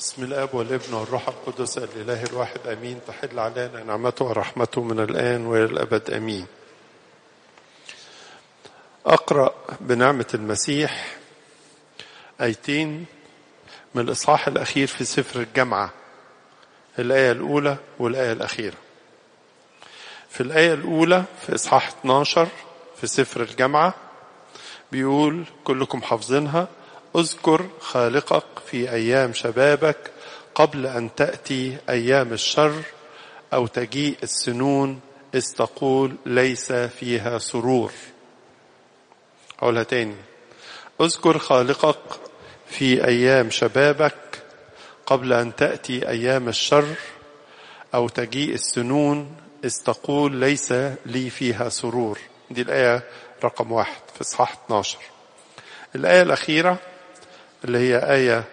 بسم الاب والابن والروح القدس الاله الواحد امين تحل علينا نعمته ورحمته من الان والى الابد امين اقرا بنعمه المسيح ايتين من الاصحاح الاخير في سفر الجامعه الايه الاولى والايه الاخيره في الايه الاولى في اصحاح 12 في سفر الجامعه بيقول كلكم حافظينها اذكر خالقك في ايام شبابك قبل ان تاتي ايام الشر او تجيء السنون اذ تقول ليس فيها سرور اقولها تاني اذكر خالقك في ايام شبابك قبل ان تاتي ايام الشر او تجيء السنون اذ تقول ليس لي فيها سرور دي الايه رقم واحد في اصحاح 12 الايه الاخيره اللي هي آية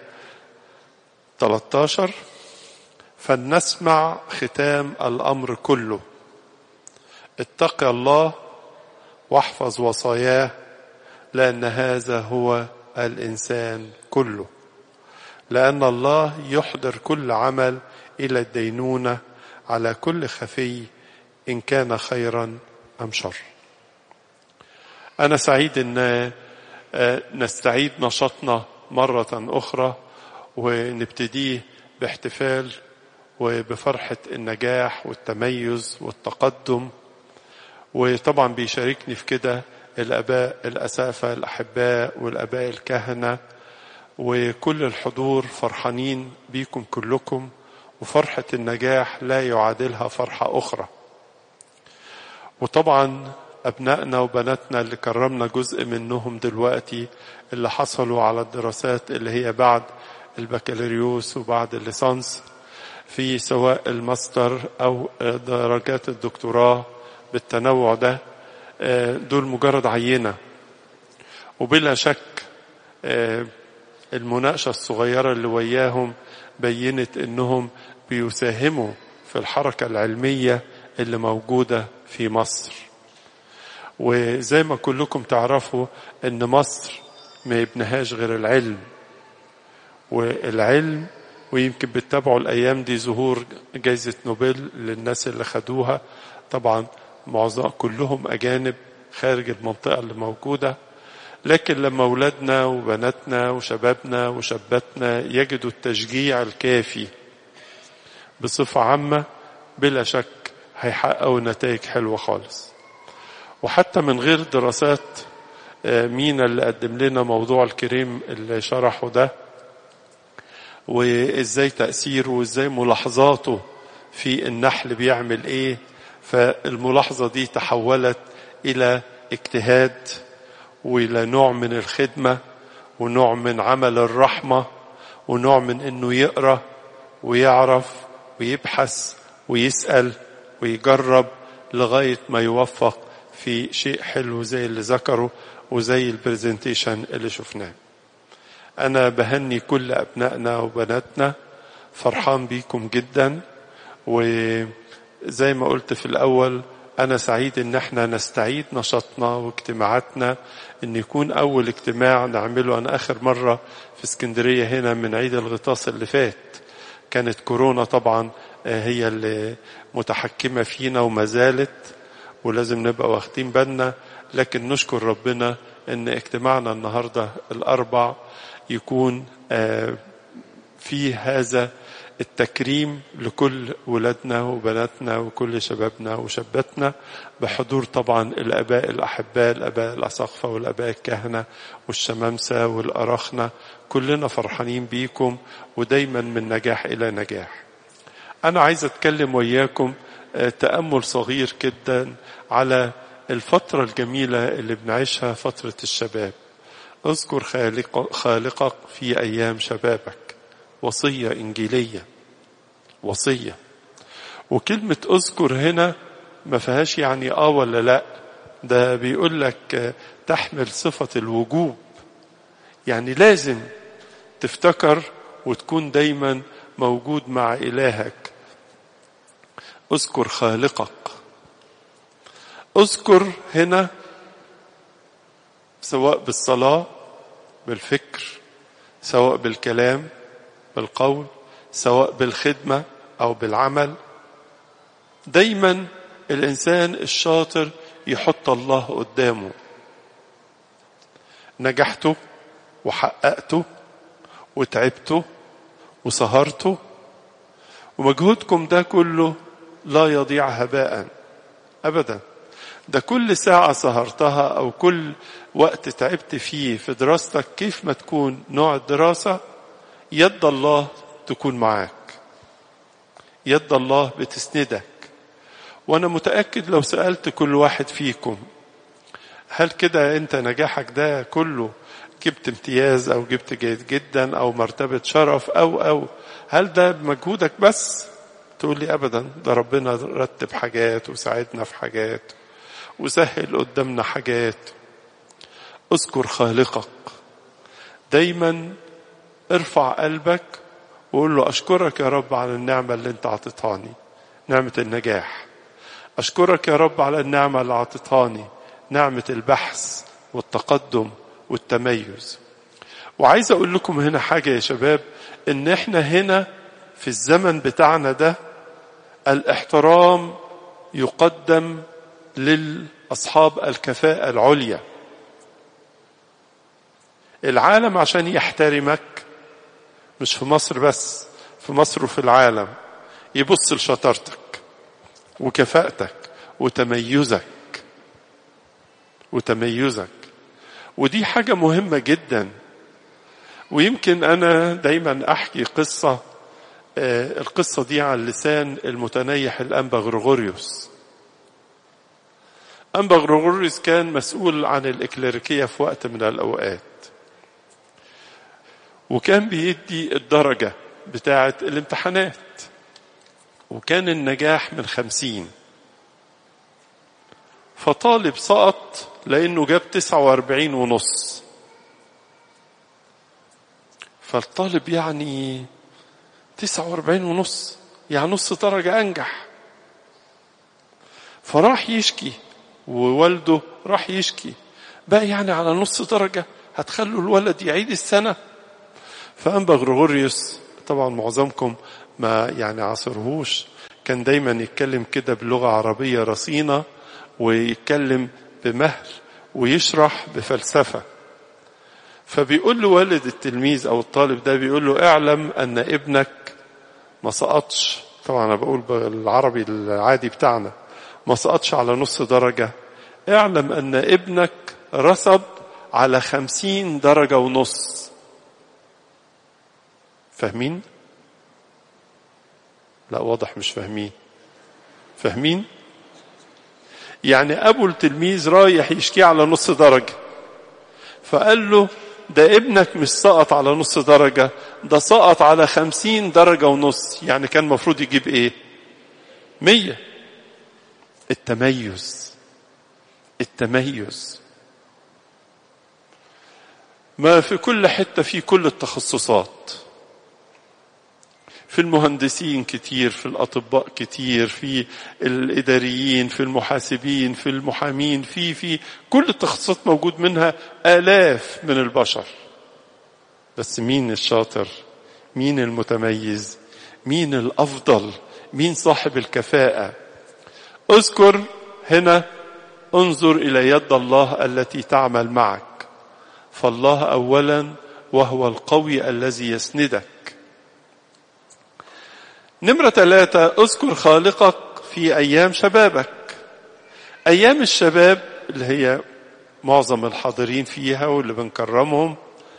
13 فلنسمع ختام الأمر كله اتق الله واحفظ وصاياه لأن هذا هو الإنسان كله لأن الله يحضر كل عمل إلى الدينونة على كل خفي إن كان خيرا أم شر أنا سعيد أن نستعيد نشاطنا مرة أخرى ونبتديه باحتفال وبفرحة النجاح والتميز والتقدم وطبعا بيشاركني في كده الآباء الأسافة الأحباء والآباء الكهنة وكل الحضور فرحانين بيكم كلكم وفرحة النجاح لا يعادلها فرحة أخرى وطبعا أبنائنا وبناتنا اللي كرمنا جزء منهم دلوقتي اللي حصلوا على الدراسات اللي هي بعد البكالوريوس وبعد الليسانس في سواء الماستر أو درجات الدكتوراه بالتنوع ده دول مجرد عينة وبلا شك المناقشة الصغيرة اللي وياهم بينت انهم بيساهموا في الحركة العلمية اللي موجودة في مصر وزي ما كلكم تعرفوا ان مصر ما يبنهاش غير العلم والعلم ويمكن بتتابعوا الايام دي ظهور جائزة نوبل للناس اللي خدوها طبعا معظم كلهم اجانب خارج المنطقة اللي موجودة لكن لما اولادنا وبناتنا وشبابنا وشاباتنا يجدوا التشجيع الكافي بصفة عامة بلا شك هيحققوا نتائج حلوة خالص وحتى من غير دراسات مينا اللي قدم لنا موضوع الكريم اللي شرحه ده وازاي تأثيره وازاي ملاحظاته في النحل بيعمل ايه فالملاحظة دي تحولت الى اجتهاد والى نوع من الخدمة ونوع من عمل الرحمة ونوع من انه يقرأ ويعرف ويبحث ويسأل ويجرب لغاية ما يوفق في شيء حلو زي اللي ذكره وزي البرزنتيشن اللي شفناه انا بهني كل ابنائنا وبناتنا فرحان بيكم جدا وزي ما قلت في الاول انا سعيد ان احنا نستعيد نشاطنا واجتماعاتنا ان يكون اول اجتماع نعمله انا اخر مرة في اسكندرية هنا من عيد الغطاس اللي فات كانت كورونا طبعا هي اللي متحكمة فينا وما زالت ولازم نبقى واخدين بالنا لكن نشكر ربنا ان اجتماعنا النهارده الاربع يكون في هذا التكريم لكل ولادنا وبناتنا وكل شبابنا وشاباتنا بحضور طبعا الاباء الاحباء الاباء الاساقفه والاباء الكهنه والشمامسه والاراخنه كلنا فرحانين بيكم ودايما من نجاح الى نجاح انا عايز اتكلم وياكم تأمل صغير جدا على الفترة الجميلة اللي بنعيشها فترة الشباب اذكر خالق خالقك في أيام شبابك وصية إنجيلية وصية وكلمة اذكر هنا ما فيهاش يعني اه ولا لا ده بيقول لك تحمل صفة الوجوب يعني لازم تفتكر وتكون دايما موجود مع إلهك اذكر خالقك اذكر هنا سواء بالصلاة بالفكر سواء بالكلام بالقول سواء بالخدمة أو بالعمل دايما الإنسان الشاطر يحط الله قدامه نجحته وحققته وتعبته وسهرته ومجهودكم ده كله لا يضيع هباء ابدا ده كل ساعة سهرتها أو كل وقت تعبت فيه في دراستك كيف ما تكون نوع الدراسة يد الله تكون معاك يد الله بتسندك وأنا متأكد لو سألت كل واحد فيكم هل كده أنت نجاحك ده كله جبت امتياز أو جبت جيد جدا أو مرتبة شرف أو أو هل ده بمجهودك بس؟ تقول لي أبدا ده ربنا رتب حاجات وساعدنا في حاجات وسهل قدامنا حاجات اذكر خالقك دايما ارفع قلبك وقول له اشكرك يا رب على النعمه اللي انت اعطيتهاني نعمه النجاح اشكرك يا رب على النعمه اللي اعطيتهاني نعمه البحث والتقدم والتميز وعايز اقول لكم هنا حاجه يا شباب ان احنا هنا في الزمن بتاعنا ده الاحترام يقدم للأصحاب الكفاءة العليا العالم عشان يحترمك مش في مصر بس في مصر وفي العالم يبص لشطارتك وكفاءتك وتميزك وتميزك ودي حاجة مهمة جدا ويمكن أنا دايما أحكي قصة القصة دي على لسان المتنيح الأنبا غرغوريوس أنبا غرغوريوس كان مسؤول عن الإكليريكية في وقت من الأوقات وكان بيدي الدرجة بتاعة الامتحانات وكان النجاح من خمسين فطالب سقط لأنه جاب تسعة واربعين ونص فالطالب يعني تسعة واربعين ونص يعني نص درجة أنجح فراح يشكي ووالده راح يشكي بقى يعني على نص درجة هتخلوا الولد يعيد السنة فأنبا غرغوريوس طبعا معظمكم ما يعني عصرهوش كان دايما يتكلم كده بلغة عربية رصينة ويتكلم بمهل ويشرح بفلسفة فبيقول له والد التلميذ أو الطالب ده بيقول له اعلم أن ابنك ما سقطش طبعا أنا بقول بالعربي العادي بتاعنا ما سقطش على نص درجة اعلم أن ابنك رسب على خمسين درجة ونص فاهمين؟ لا واضح مش فاهمين فاهمين؟ يعني أبو التلميذ رايح يشكي على نص درجة فقال له ده ابنك مش سقط على نص درجة ده سقط على خمسين درجة ونص يعني كان المفروض يجيب ايه مية التميز التميز ما في كل حتة في كل التخصصات في المهندسين كتير في الأطباء كتير في الإداريين في المحاسبين في المحامين في في كل التخصصات موجود منها آلاف من البشر بس مين الشاطر مين المتميز مين الأفضل مين صاحب الكفاءة اذكر هنا انظر إلى يد الله التي تعمل معك فالله أولا وهو القوي الذي يسندك نمرة ثلاثة اذكر خالقك في أيام شبابك أيام الشباب اللي هي معظم الحاضرين فيها واللي بنكرمهم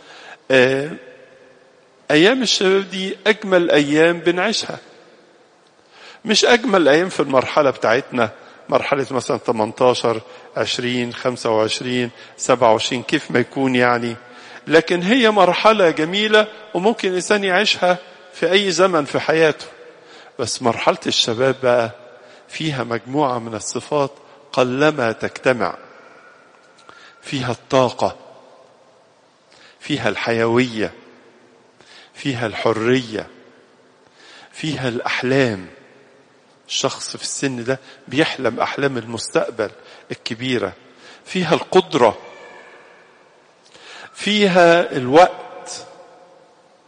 أيام الشباب دي أجمل أيام بنعيشها مش أجمل أيام في المرحلة بتاعتنا مرحلة مثلا 18 20 25 27 كيف ما يكون يعني لكن هي مرحلة جميلة وممكن الإنسان يعيشها في أي زمن في حياته بس مرحلة الشباب بقى فيها مجموعة من الصفات قلما تجتمع فيها الطاقة فيها الحيوية فيها الحرية فيها الأحلام الشخص في السن ده بيحلم أحلام المستقبل الكبيرة فيها القدرة فيها الوقت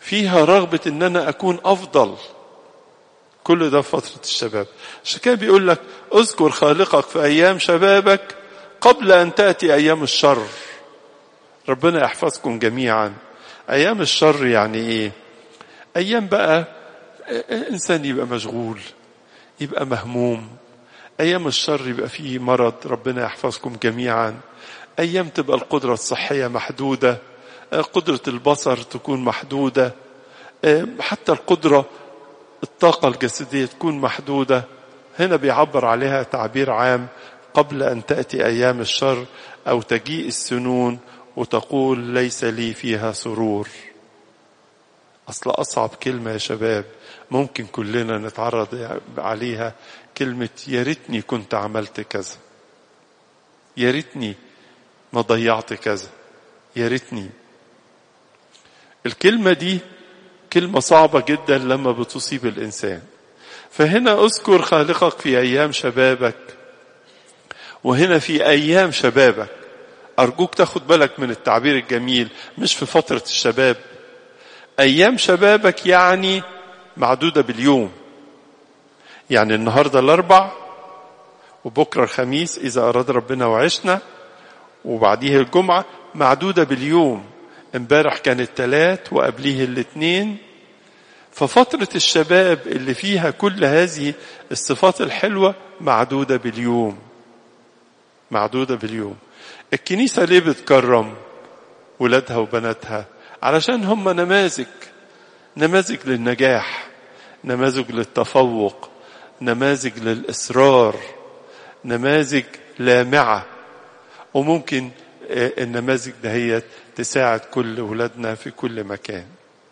فيها رغبة ان انا اكون افضل كل ده في فترة الشباب عشان كده بيقول لك اذكر خالقك في ايام شبابك قبل ان تأتي ايام الشر ربنا يحفظكم جميعا ايام الشر يعني ايه ايام بقى انسان يبقى مشغول يبقى مهموم ايام الشر يبقى فيه مرض ربنا يحفظكم جميعا ايام تبقى القدرة الصحية محدودة قدرة البصر تكون محدودة حتى القدرة الطاقة الجسدية تكون محدودة هنا بيعبر عليها تعبير عام قبل أن تأتي أيام الشر أو تجيء السنون وتقول ليس لي فيها سرور أصل أصعب كلمة يا شباب ممكن كلنا نتعرض عليها كلمة يا ريتني كنت عملت كذا يا ريتني ما ضيعت كذا يا ريتني الكلمة دي كلمة صعبة جدا لما بتصيب الإنسان فهنا اذكر خالقك في أيام شبابك وهنا في أيام شبابك أرجوك تاخد بالك من التعبير الجميل مش في فترة الشباب أيام شبابك يعني معدودة باليوم يعني النهاردة الأربع وبكرة الخميس إذا أراد ربنا وعشنا وبعديه الجمعة معدودة باليوم امبارح كان التلات وقبليه الاثنين ففترة الشباب اللي فيها كل هذه الصفات الحلوة معدودة باليوم معدودة باليوم الكنيسة ليه بتكرم ولادها وبناتها علشان هم نماذج نماذج للنجاح نماذج للتفوق نماذج للإصرار نماذج لامعة وممكن النماذج دهيت تساعد كل ولادنا في كل مكان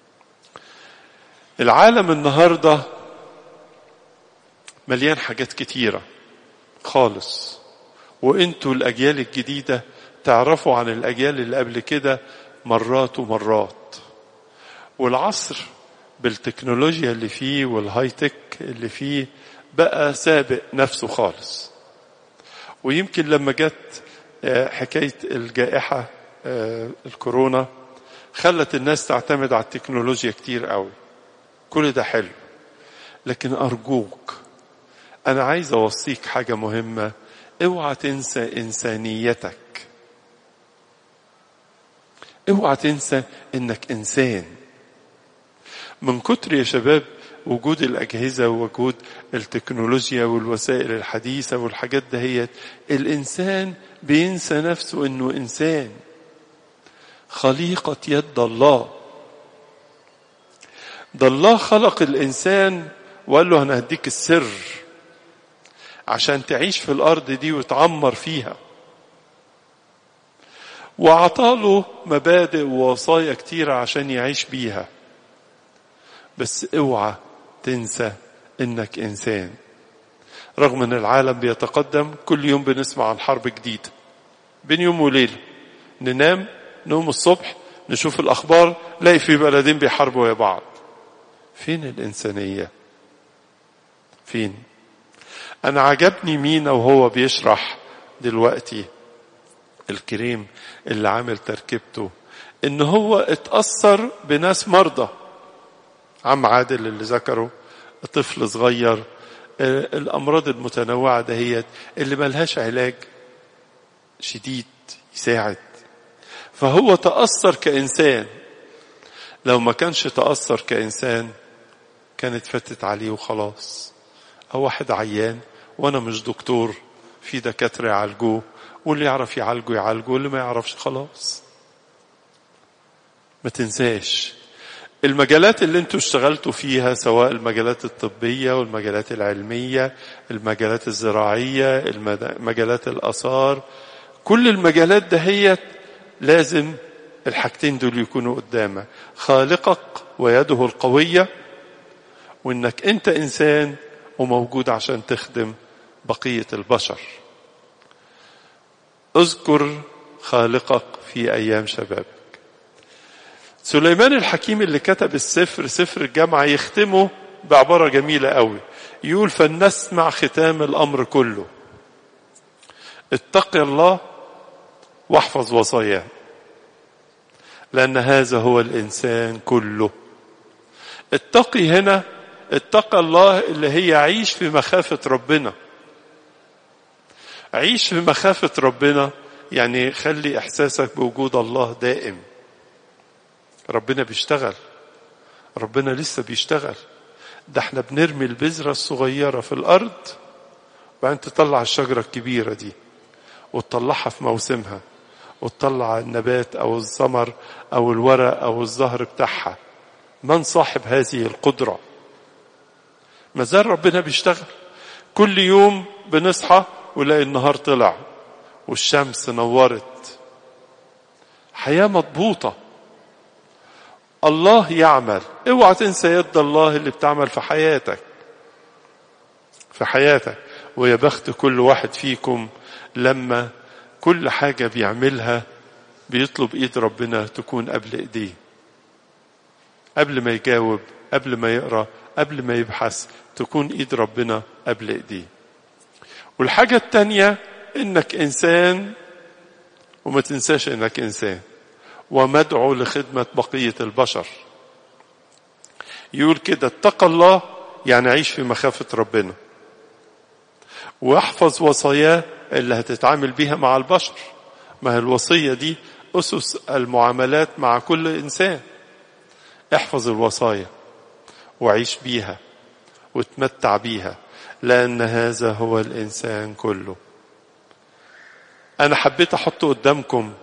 العالم النهارده مليان حاجات كتيره خالص وانتوا الاجيال الجديده تعرفوا عن الاجيال اللي قبل كده مرات ومرات والعصر بالتكنولوجيا اللي فيه والهاي تك اللي فيه بقى سابق نفسه خالص ويمكن لما جت حكايه الجائحه الكورونا خلت الناس تعتمد على التكنولوجيا كتير قوي كل ده حلو لكن ارجوك انا عايز اوصيك حاجه مهمه اوعى تنسى انسانيتك اوعى تنسى انك انسان من كتر يا شباب وجود الأجهزة ووجود التكنولوجيا والوسائل الحديثة والحاجات دهيت الإنسان بينسى نفسه إنه إنسان خليقة يد الله ده الله خلق الإنسان وقال له أنا هديك السر عشان تعيش في الأرض دي وتعمر فيها وأعطاله مبادئ ووصايا كتيرة عشان يعيش بيها بس اوعى تنسى انك انسان رغم ان العالم بيتقدم كل يوم بنسمع عن حرب جديده بين يوم وليله ننام نقوم الصبح نشوف الاخبار نلاقي في بلدين بيحاربوا يا بعض فين الانسانيه فين انا عجبني مينا وهو بيشرح دلوقتي الكريم اللي عامل تركيبته ان هو اتاثر بناس مرضى عم عادل اللي ذكره طفل صغير الامراض المتنوعه دهيت اللي ملهاش علاج شديد يساعد فهو تاثر كانسان لو ما كانش تاثر كانسان كانت فاتت عليه وخلاص او واحد عيان وانا مش دكتور في دكاتره يعالجوه واللي يعرف يعالجه يعالجه واللي ما يعرفش خلاص ما تنساش المجالات اللي انتوا اشتغلتوا فيها سواء المجالات الطبية والمجالات العلمية المجالات الزراعية مجالات الآثار كل المجالات دهيت لازم الحاجتين دول يكونوا قدامك خالقك ويده القوية وانك انت انسان وموجود عشان تخدم بقية البشر اذكر خالقك في ايام شبابك سليمان الحكيم اللي كتب السفر سفر الجامعة يختمه بعبارة جميلة قوي يقول فلنسمع ختام الأمر كله اتق الله واحفظ وصاياه لأن هذا هو الإنسان كله التقي هنا اتقى الله اللي هي عيش في مخافة ربنا عيش في مخافة ربنا يعني خلي إحساسك بوجود الله دائم ربنا بيشتغل ربنا لسه بيشتغل ده احنا بنرمي البذرة الصغيرة في الأرض وبعدين تطلع الشجرة الكبيرة دي وتطلعها في موسمها وتطلع النبات أو الثمر أو الورق أو الزهر بتاعها من صاحب هذه القدرة ما زال ربنا بيشتغل كل يوم بنصحى ونلاقي النهار طلع والشمس نورت حياة مضبوطة الله يعمل اوعى تنسى يد الله اللي بتعمل في حياتك في حياتك ويا بخت كل واحد فيكم لما كل حاجة بيعملها بيطلب ايد ربنا تكون قبل ايديه قبل ما يجاوب قبل ما يقرا قبل ما يبحث تكون ايد ربنا قبل ايديه والحاجة التانية انك انسان وما تنساش انك انسان ومدعو لخدمة بقية البشر يقول كده اتقى الله يعني عيش في مخافة ربنا واحفظ وصاياه اللي هتتعامل بيها مع البشر ما هي الوصية دي أسس المعاملات مع كل إنسان احفظ الوصايا وعيش بيها وتمتع بيها لأن هذا هو الإنسان كله أنا حبيت أحط قدامكم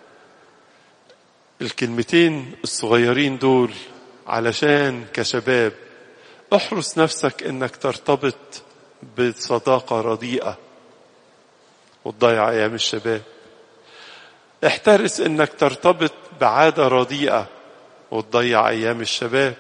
الكلمتين الصغيرين دول علشان كشباب احرص نفسك انك ترتبط بصداقة رديئة وتضيع ايام الشباب احترس انك ترتبط بعادة رديئة وتضيع ايام الشباب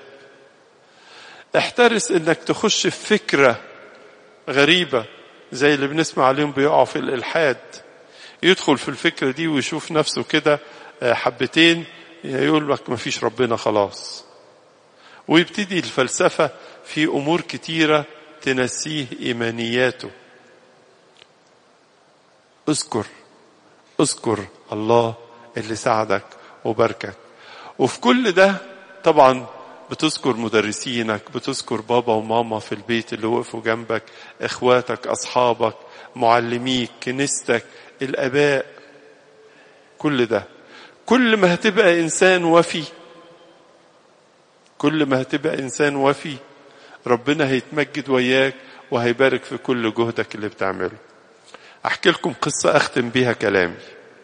احترس انك تخش في فكرة غريبة زي اللي بنسمع عليهم بيقعوا في الالحاد يدخل في الفكرة دي ويشوف نفسه كده حبتين يقول لك ما فيش ربنا خلاص ويبتدي الفلسفة في أمور كتيرة تنسيه إيمانياته اذكر اذكر الله اللي ساعدك وباركك وفي كل ده طبعا بتذكر مدرسينك بتذكر بابا وماما في البيت اللي وقفوا جنبك اخواتك اصحابك معلميك كنيستك الاباء كل ده كل ما هتبقى انسان وفي كل ما هتبقى انسان وفي ربنا هيتمجد وياك وهيبارك في كل جهدك اللي بتعمله احكي لكم قصة اختم بيها كلامي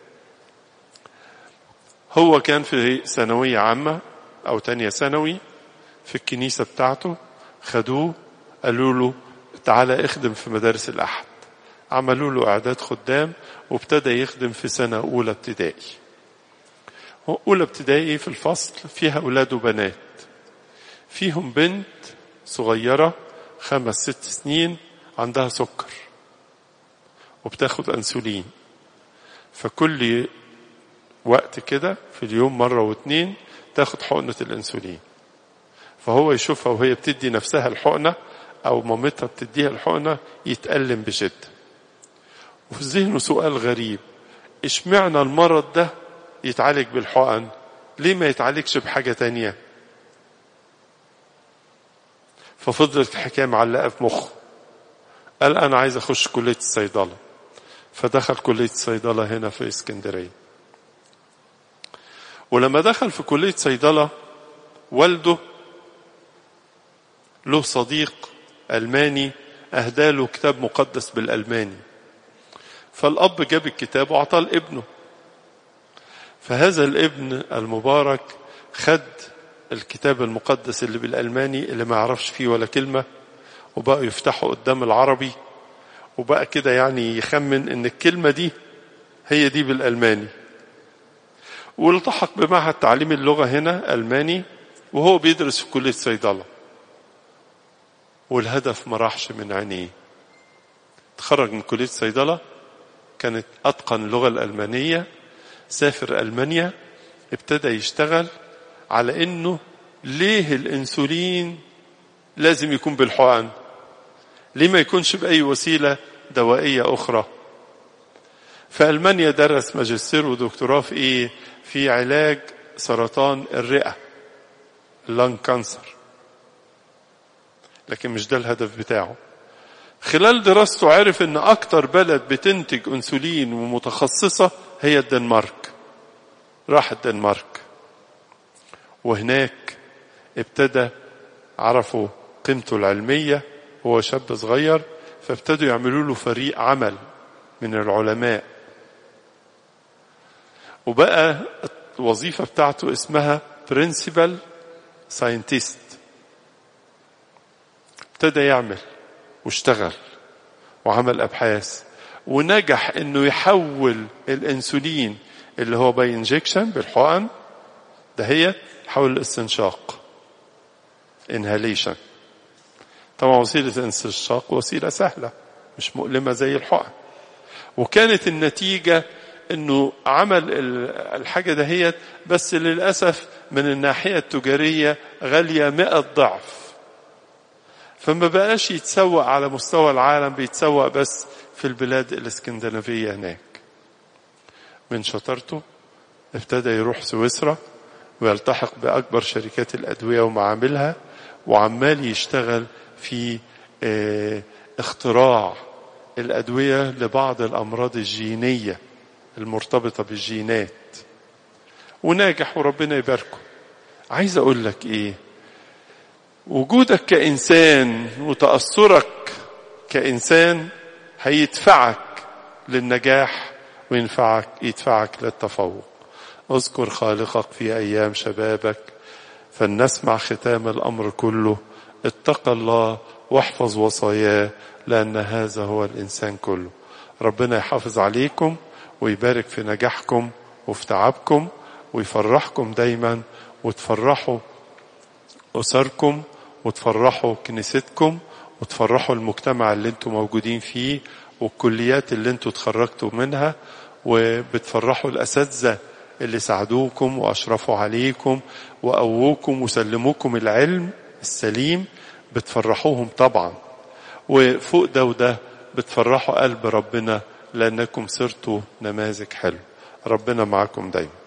هو كان في ثانوية عامة او تانية ثانوي في الكنيسة بتاعته خدوه قالوا له تعالى اخدم في مدارس الاحد عملوا له اعداد خدام وابتدى يخدم في سنة اولى ابتدائي أولى ابتدائي في الفصل فيها أولاد وبنات فيهم بنت صغيرة خمس ست سنين عندها سكر وبتاخد أنسولين فكل وقت كده في اليوم مرة واتنين تاخد حقنة الأنسولين فهو يشوفها وهي بتدي نفسها الحقنة أو مامتها بتديها الحقنة يتألم بشدة وفي ذهنه سؤال غريب اشمعنى المرض ده يتعالج بالحقن ليه ما يتعالجش بحاجة تانية ففضلت الحكاية معلقة في مخه قال أنا عايز أخش كلية الصيدلة فدخل كلية الصيدلة هنا في اسكندرية ولما دخل في كلية صيدلة والده له صديق ألماني أهدى له كتاب مقدس بالألماني فالأب جاب الكتاب وأعطاه لابنه فهذا الابن المبارك خد الكتاب المقدس اللي بالألماني اللي ما يعرفش فيه ولا كلمة وبقى يفتحه قدام العربي وبقى كده يعني يخمن ان الكلمة دي هي دي بالألماني والتحق بمعهد تعليم اللغة هنا ألماني وهو بيدرس في كلية صيدلة والهدف ما راحش من عينيه تخرج من كلية صيدلة كانت أتقن اللغة الألمانية سافر ألمانيا ابتدى يشتغل على انه ليه الانسولين لازم يكون بالحقن ليه ما يكونش باي وسيله دوائيه اخرى في المانيا درس ماجستير ودكتوراه في ايه في علاج سرطان الرئه اللان كانسر لكن مش ده الهدف بتاعه خلال دراسته عرف ان اكتر بلد بتنتج انسولين ومتخصصة هي الدنمارك راح الدنمارك وهناك ابتدى عرفوا قيمته العلمية هو شاب صغير فابتدوا يعملوا له فريق عمل من العلماء وبقى الوظيفة بتاعته اسمها برنسبل ساينتست ابتدى يعمل واشتغل وعمل ابحاث ونجح انه يحول الانسولين اللي هو باي انجكشن بالحقن ده هي حول الاستنشاق انهاليشن طبعا وسيلة الاستنشاق وسيلة سهلة مش مؤلمة زي الحقن وكانت النتيجة انه عمل الحاجة دهيت بس للأسف من الناحية التجارية غالية مئة ضعف فما بقاش يتسوق على مستوى العالم بيتسوق بس في البلاد الاسكندنافية هناك من شطارته ابتدى يروح سويسرا ويلتحق بأكبر شركات الأدوية ومعاملها وعمال يشتغل في اه اختراع الأدوية لبعض الأمراض الجينية المرتبطة بالجينات وناجح وربنا يباركه عايز أقول لك إيه وجودك كإنسان وتأثرك كإنسان هيدفعك للنجاح وينفعك يدفعك للتفوق اذكر خالقك في أيام شبابك فلنسمع ختام الأمر كله اتق الله واحفظ وصاياه لأن هذا هو الإنسان كله ربنا يحافظ عليكم ويبارك في نجاحكم وفي تعبكم ويفرحكم دايما وتفرحوا أسركم وتفرحوا كنيستكم وتفرحوا المجتمع اللي انتم موجودين فيه والكليات اللي انتم اتخرجتوا منها وبتفرحوا الأساتذة اللي ساعدوكم وأشرفوا عليكم وقووكم وسلموكم العلم السليم بتفرحوهم طبعا وفوق ده وده بتفرحوا قلب ربنا لأنكم صرتوا نماذج حلو ربنا معكم دايما